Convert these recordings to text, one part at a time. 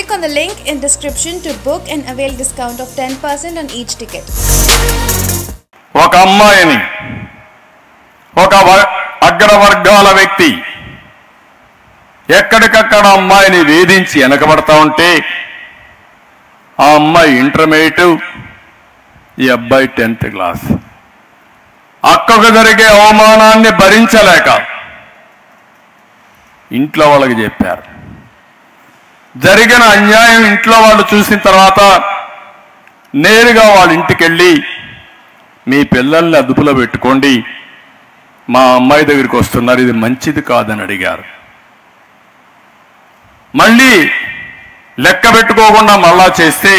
Click on the link in description to book and avail discount of 10% on each ticket. ఒక అమ్మాయిని ఒక వ- అగ్రవర్గాల వ్యక్తి ఎక్కడికక్కడ అమ్మాయిని వేధించి వెనకబడతా ఉంటే ఆ అమ్మాయి ఇంటర్మీడియట్ ఈ అబ్బాయి టెన్త్ క్లాస్ అక్కకు జరిగే అవమానాన్ని భరించలేక ఇంట్లో వాళ్ళకి చెప్పారు జరిగిన అన్యాయం ఇంట్లో వాళ్ళు చూసిన తర్వాత నేరుగా వాళ్ళ ఇంటికి వెళ్ళి మీ పిల్లల్ని అదుపులో పెట్టుకోండి మా అమ్మాయి దగ్గరికి వస్తున్నారు ఇది మంచిది కాదని అడిగారు మళ్ళీ లెక్క పెట్టుకోకుండా మళ్ళా చేస్తే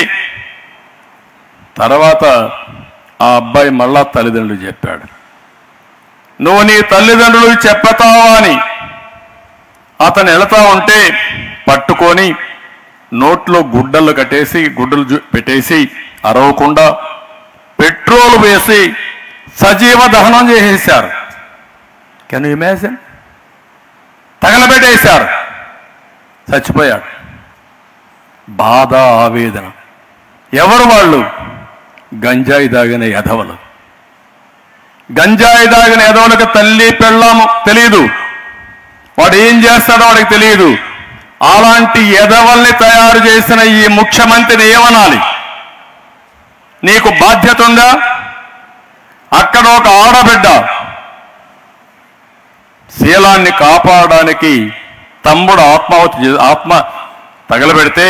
తర్వాత ఆ అబ్బాయి మళ్ళా తల్లిదండ్రులు చెప్పాడు నువ్వు నీ తల్లిదండ్రులు చెప్పతావా అని అతను వెళతా ఉంటే పట్టుకొని నోట్లో గుడ్డలు కట్టేసి గుడ్డలు జు- పెట్టేసి అరవకుండా పెట్రోల్ వేసి సజీవ దహనం చేసేశారు కెన్ యూ ఇమాజిన్ తగలబెట్టేశారు చచ్చిపోయాడు బాధ ఆవేదన ఎవరు వాళ్ళు గంజాయి దాగిన ఎధవలు గంజాయి దాగిన ఎదవలకు తల్లి పెళ్ళాము తెలియదు వాడు ఏం చేస్తాడో వాడికి తెలియదు అలాంటి ఎదవల్ని తయారు చేసిన ఈ ముఖ్యమంత్రిని ఏమనాలి నీకు బాధ్యత ఉందా అక్కడ ఒక ఆడబిడ్డ శీలాన్ని కాపాడడానికి తమ్ముడు ఆత్మాహుతి చే- ఆత్మ తగలబెడితే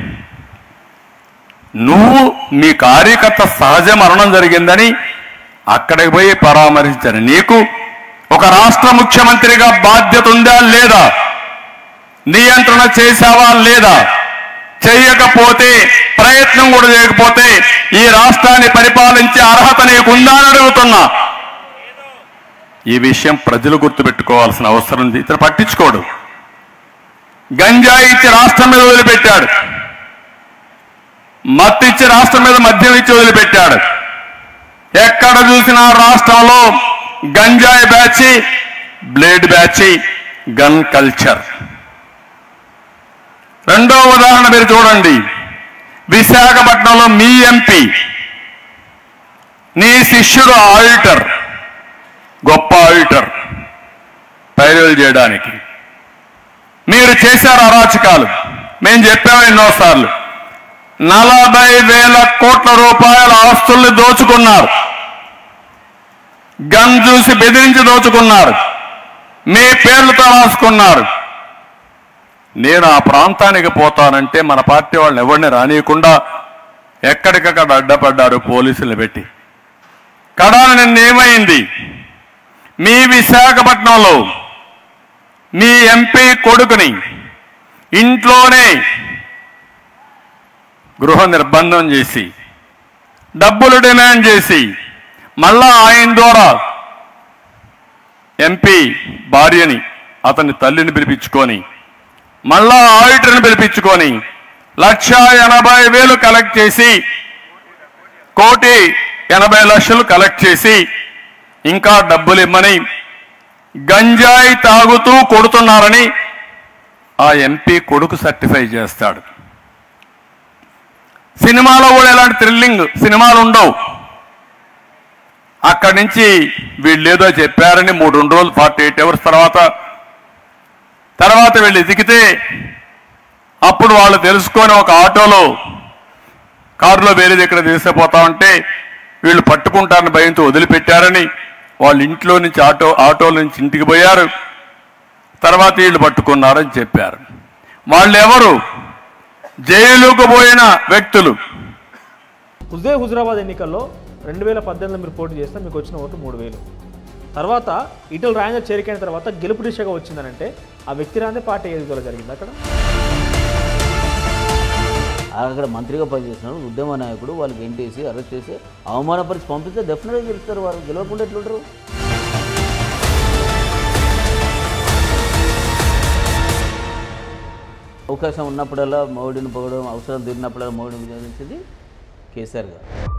నువ్వు మీ కార్యకర్త సహజ మరణం జరిగిందని అక్కడికి పోయి పరామర్శించారు నీకు ఒక రాష్ట్ర ముఖ్యమంత్రిగా బాధ్యత ఉందా లేదా నియంత్రణ చేశావా లేదా చేయకపోతే ప్రయత్నం కూడా చేయకపోతే ఈ రాష్ట్రాన్ని పరిపాలించే అర్హత నీకుందా అని అడుగుతున్నా ఈ విషయం ప్రజలు గుర్తుపెట్టుకోవాల్సిన అవసరం ఉంది ఇతను పట్టించుకోడు గంజాయి ఇచ్చి రాష్ట్రం మీద వదిలిపెట్టాడు మత్తు ఇచ్చి రాష్ట్రం మీద మద్యం ఇచ్చి వదిలిపెట్టాడు ఎక్కడ చూసినా రాష్ట్రంలో గంజాయి batch blade batch gun culture రెండో ఉదాహరణ మీరు చూడండి విశాఖపట్నంలో మీ ఎంపీ నీ శిష్యుడు ఆడిటర్ గొప్ప ఆడిటర్ పైరలు చేయడానికి మీరు చేశారు అరాచకాలు మేము చెప్పాము ఎన్నోసార్లు నలభై వేల కోట్ల రూపాయల ఆస్తుల్ని దోచుకున్నారు గన్ చూసి బెదిరించి దోచుకున్నారు మీ పేర్లతో రాసుకున్నారు నేను ఆ ప్రాంతానికి పోతానంటే మన పార్టీ వాళ్ళని ఎవరిని రానియకుండా ఎక్కడికక్కడ అడ్డపడ్డారు పోలీసులు పెట్టి కడాన నిన్న ఏమైంది మీ విశాఖపట్నంలో మీ ఎంపీ కొడుకుని ఇంట్లోనే గృహ నిర్బంధం చేసి డబ్బులు డిమాండ్ చేసి మళ్ళా ఆయన ద్వారా ఎంపీ భార్యని అతని తల్లిని పిలిపించుకొని మళ్ళా ఆడిటర్ని పిలిపించుకొని లక్ష ఎనభై వేలు కలెక్ట్ చేసి కోటి ఎనభై లక్షలు కలెక్ట్ చేసి ఇంకా డబ్బులు ఇమ్మని గంజాయి తాగుతూ కొడుతున్నారని ఆ ఎంపీ కొడుకు సర్టిఫై చేస్తాడు సినిమాలో కూడా ఎలాంటి థ్రిల్లింగ్ సినిమాలు ఉండవు అక్కడి నుంచి వీళ్ళు ఏదో చెప్పారని మూడు రెండు రోజులు ఫార్టీ ఎయిట్ అవర్స్ తర్వాత తర్వాత వీళ్ళు ఎదిగితే అప్పుడు వాళ్ళు తెలుసుకొని ఒక ఆటోలో కారులో వేరే దగ్గర తీసుకుపోతా ఉంటే వీళ్ళు పట్టుకుంటారని భయంతో వదిలిపెట్టారని వాళ్ళ ఇంట్లో నుంచి ఆటో ఆటోల నుంచి ఇంటికి పోయారు తర్వాత వీళ్ళు పట్టుకున్నారని చెప్పారు వాళ్ళు ఎవరు జైలుకు పోయిన వ్యక్తులు హుజే హుజరాబాద్ ఎన్నికల్లో రెండు వేల పద్దెనిమిదిలో మీరు పోటీ చేస్తే మీకు వచ్చిన ఓటు మూడు వేలు తర్వాత ఇటల రాజేందర్ చేరికైన తర్వాత గెలుపు దిశగా వచ్చిందనంటే ఆ వ్యక్తి రాందే పార్టీ ఎదుగుదల జరిగింది అక్కడ అక్కడ మంత్రిగా పనిచేస్తున్నాడు ఉద్యమ నాయకుడు వాళ్ళకి ఎంటేసి అరెస్ట్ చేసి అవమానపరిచి పంపిస్తే డెఫినెట్గా గెలుస్తారు వారు గెలవకుండా ఎట్లుంటారు అవకాశం ఉన్నప్పుడల్లా మోడీని పొగడం అవసరం తీరినప్పుడల్లా మోడీని వినియోగించేది కేసీఆర్ గారు